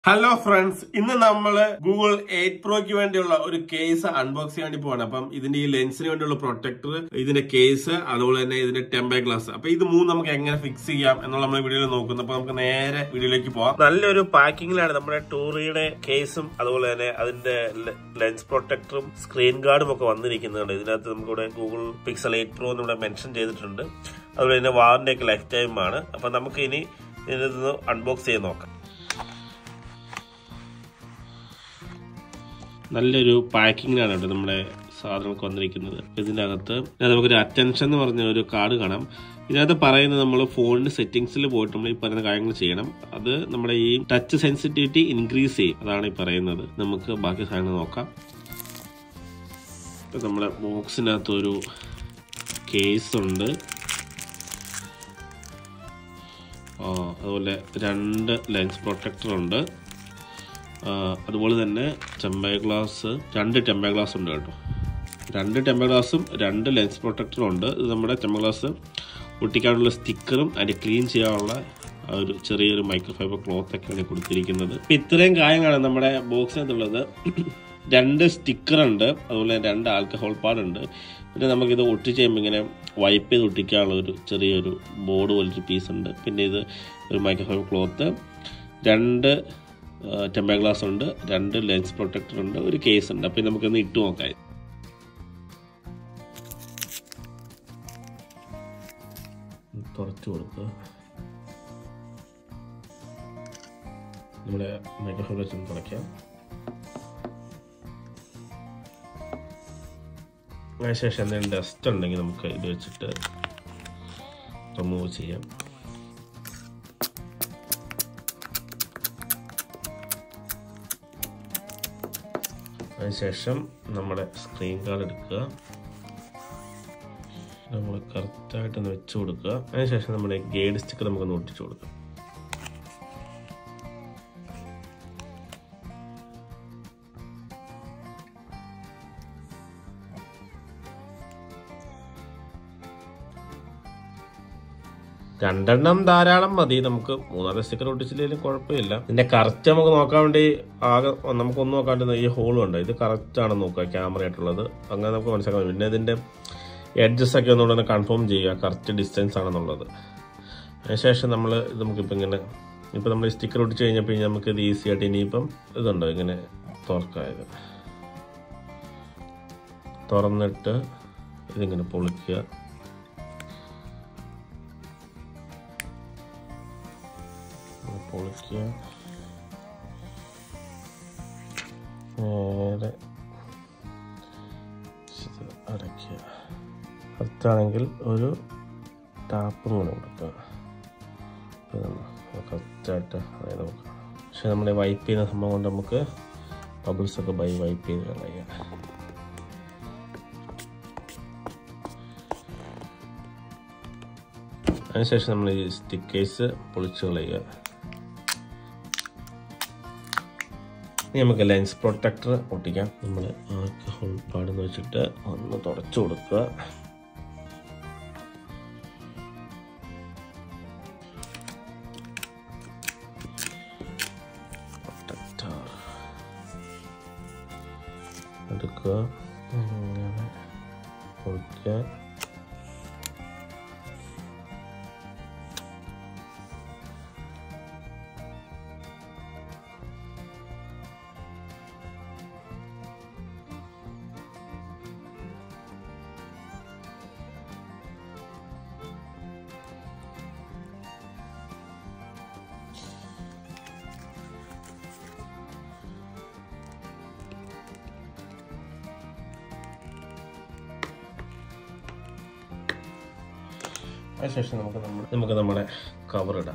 hello friends ഇന്ന് നമ്മള് Google eight പ്രോയ്ക്ക് വേണ്ടിയുള്ള ഒരു കേസ് അൺബോക്സ് ചെയ്യാൻ വേണ്ടി പോവാണ് അപ്പം ഇതിന്റെ ഈ ലെൻസിന് വേണ്ടിയുള്ള പ്രൊട്ടക്ടർ ഇതിന്റെ കേസ് അതുപോലെ തന്നെ ഇതിന്റെ ടെമ്പർ ഗ്ലാസ് അപ്പൊ ഇത് മൂന്ന് നമുക്ക് എങ്ങനെ ഫിക്സ് ചെയ്യാം എന്നുള്ള നമ്മൾ വീഡിയോയിൽ നോക്കുന്നത് അപ്പൊ നമുക്ക് നേരെ വീഡിയോയിലേക്ക് പോവാം നല്ലൊരു പാക്കിങ്ങിലാണ് നമ്മുടെ ടൂറിയുടെ കേസും അതുപോലെ തന്നെ അതിന്റെ ലെൻസ് പ്രൊട്ടക്ടറും സ്ക്രീൻ ഗാർഡും ഒക്കെ വന്നിരിക്കുന്നുണ്ട് ഇതിനകത്ത് നമുക്കിവിടെ ഗൂഗിൾ പിക്സൽ എയ്റ്റ് പ്രോ എന്നിവിടെ മെൻഷൻ ചെയ്തിട്ടുണ്ട് അതുപോലെ തന്നെ വാറിന്റെ ഒക്കെ ലൈഫ് ടൈം ആണ് അപ്പൊ നമുക്ക് ഇനി ഇതിനകത്ത് അൺബോക്സ് ചെയ്ത് നോക്കാം നല്ലൊരു പാക്കിങ്ങിലാണ് കേട്ടോ നമ്മുടെ സാധനങ്ങൾക്ക് വന്നിരിക്കുന്നത് ഇതിൻ്റെ അകത്ത് നമുക്കൊരു അറ്റൻഷൻ എന്ന് പറഞ്ഞ ഒരു കാർഡ് കാണാം ഇതിനകത്ത് പറയുന്നത് നമ്മൾ ഫോണിന്റെ സെറ്റിംഗ്സിൽ പോയിട്ട് നമ്മൾ ഈ പറയുന്ന കാര്യങ്ങൾ ചെയ്യണം അത് നമ്മുടെ ഈ ടച്ച് സെൻസിറ്റിവിറ്റി ഇൻക്രീസ് ചെയ്യും അതാണ് ഈ പറയുന്നത് നമുക്ക് ബാക്കി സാധനങ്ങൾ നോക്കാം ഇപ്പം നമ്മുടെ ബോക്സിനകത്ത് ഒരു കേസ് ഉണ്ട് അതുപോലെ രണ്ട് ലെൻസ് പ്രൊട്ടക്ടർ ഉണ്ട് അതുപോലെ തന്നെ ടെമ്പർ ഗ്ലാസ് രണ്ട് ടെമ്പർ ഗ്ലാസ് ഉണ്ട് കേട്ടോ രണ്ട് ടെമ്പർ ഗ്ലാസും രണ്ട് ലെൻസ് പ്രൊട്ടക്ടറും ഉണ്ട് ഇത് നമ്മുടെ ടെമ്പർ ഗ്ലാസ് ഒട്ടിക്കാനുള്ള സ്റ്റിക്കറും അതിൻ്റെ ക്ലീൻ ചെയ്യാനുള്ള ഒരു ചെറിയൊരു മൈക്രോ ഫൈബർ ക്ലോത്ത് ഒക്കെയാണ് കൊടുത്തിരിക്കുന്നത് ഇപ്പം ഇത്രയും കാര്യങ്ങളാണ് നമ്മുടെ ബോക്സിനകത്തുള്ളത് രണ്ട് സ്റ്റിക്കർ ഉണ്ട് അതുപോലെ രണ്ട് ആൽക്കഹോൾ പാടുണ്ട് പിന്നെ നമുക്കിത് ഒട്ടിച്ച് കഴിയുമ്പോൾ ഇങ്ങനെ വൈപ്പ് ചെയ്ത് ഒട്ടിക്കാനുള്ള ഒരു ചെറിയൊരു ബോർഡ് പോലൊരു പീസ് ഉണ്ട് പിന്നെ ഇത് ഒരു മൈക്രോ ഫൈബർ ക്ലോത്ത് രണ്ട് ടെമ്പർ ഗ്ലാസ് ഉണ്ട് രണ്ട് ലെൻസ് പ്രൊട്ടക്ടർ ഉണ്ട് ഒരു കേസ് ഉണ്ട് അപ്പം നമുക്കൊന്ന് ഇട്ട് നോക്കാം തുറച്ചു കൊടുക്കുക നമ്മുടെ മൈക്രോഫോൺ വെച്ച് തുറയ്ക്കാം അതിനുശേഷം എന്തെങ്കിലും ഡസ്റ്റ് ഉണ്ടെങ്കിൽ നമുക്ക് ഇത് വെച്ചിട്ട് റിമൂവ് ചെയ്യാം അതിനുശേഷം നമ്മുടെ സ്ക്രീൻ കാർഡ് എടുക്കുക നമ്മൾ കറക്റ്റായിട്ടൊന്ന് വെച്ച് കൊടുക്കുക അതിനുശേഷം നമ്മുടെ ഗൈഡ് സ്റ്റിക്കർ നമുക്കൊന്ന് ഒട്ടിച്ചു കൊടുക്കാം രണ്ടെണ്ണം ധാരാളം മതി നമുക്ക് മൂന്നാമത്തെ സ്റ്റിക്കർ ഒട്ടിച്ചില്ലെങ്കിലും കുഴപ്പമില്ല ഇതിന്റെ കറക്റ്റ് നമുക്ക് നോക്കാൻ വേണ്ടി ആകെ നമുക്കൊന്നും നോക്കാണ്ട് ഈ ഹോളും ഉണ്ട് ഇത് കറക്റ്റ് ആണെന്ന് നോക്കുക ക്യാമറ ആയിട്ടുള്ളത് അങ്ങനെ നമുക്ക് മനസ്സിലാക്കാൻ പിന്നെ ഇതിന്റെ എഡ്ജസ് ഒക്കെ ഒന്നുകൂടെ കൺഫേം ചെയ്യുക കറക്റ്റ് ഡിസ്റ്റൻസ് ആണെന്നുള്ളത് അതിനുശേഷം നമ്മൾ ഇത് നമുക്കിപ്പോൾ ഇങ്ങനെ ഇപ്പം നമ്മൾ ഈ സ്റ്റിക്കർ ഒട്ടിച്ച് കഴിഞ്ഞപ്പോൾ നമുക്ക് ഇത് ഈസി ആയിട്ട് ഇനിയിപ്പം ഇതുണ്ടോ ഇങ്ങനെ തുറക്കായത് തുറന്നിട്ട് ഇതിങ്ങനെ പൊളിക്കുക പൊളിക്കുക നേരെ അടയ്ക്കുക കറക്റ്റാണെങ്കിൽ ഒരു ടാപ്പും കൂടെ കൊടുക്കുക കറക്റ്റായിട്ട് അതായത് നമുക്ക് പക്ഷെ നമ്മൾ വൈപ്പ് ചെയ്യുന്ന സംഭവം കൊണ്ട് നമുക്ക് ബബിൾസ് ഒക്കെ ബൈ വൈപ്പ് ചെയ്ത് കളയുക അതിനുശേഷം നമ്മൾ ഈ സ്റ്റിക്കേഴ്സ് പൊളിച്ച് കളയുക ഇനി നമുക്ക് ലെൻസ് പ്രൊട്ടക്ടർ ഒട്ടിക്കാം നമ്മൾ ആൽക്കഹോൾ പാടെന്ന് വെച്ചിട്ട് ഒന്ന് തുടച്ചു കൊടുക്കുക പ്രൊട്ടക്ടർ എടുക്കുക അങ്ങനെ പൊളിക്കുക അതിനുശേഷം നമുക്ക് നമ്മൾ നമുക്ക് നമ്മുടെ കവർ ഇടാം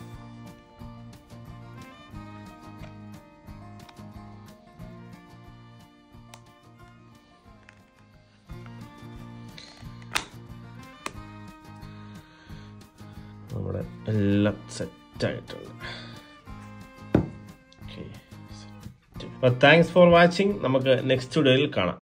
നമ്മുടെ എല്ലാം സെറ്റായിട്ടുണ്ട് ഓക്കെ താങ്ക്സ് ഫോർ വാച്ചിങ് നമുക്ക് നെക്സ്റ്റ് വീഡിയോയിൽ കാണാം